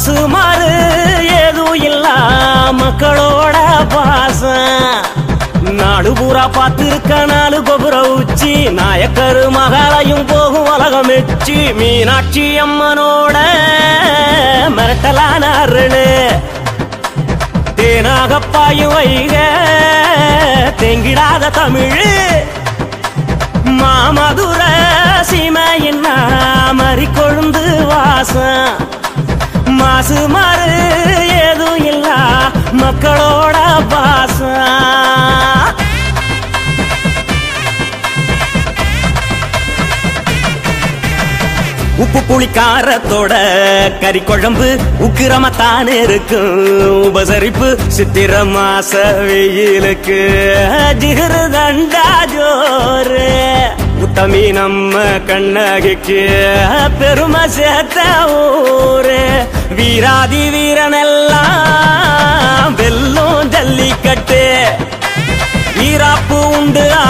மாசு மாறு ஏதும் இல்ல மக்களோட பாசம் நாடு பூரா பார்த்திருக்க நாலு கோபுர உச்சி நாயக்கரு மகாலயும் போகும் உலகம் மெச்சி மீனாட்சி அம்மனோட மிரட்டலான அருளு தேனாக பாயும் வைக தெங்கிடாத தமிழ் மாமதுர சீமையின் மறி கொழுந்து வாசம் மாசு மாறு ஏதும் இல்ல மக்களோட பாசம் உப்பு புளி காரத்தோட கறி குழம்பு உக்கிரமத்தான் இருக்கும் உபசரிப்பு சித்திர மாச வெயிலுக்கு ஜிகரு தண்டா ஜோரு உத்தமி நம்ம கண்ணகிக்கு பெருமை சேர்த்த ஊரு வீராதி வீரனெல்லாம் வெல்லும் ஜல்லிக்கட்டு ஈராப்பு உண்டு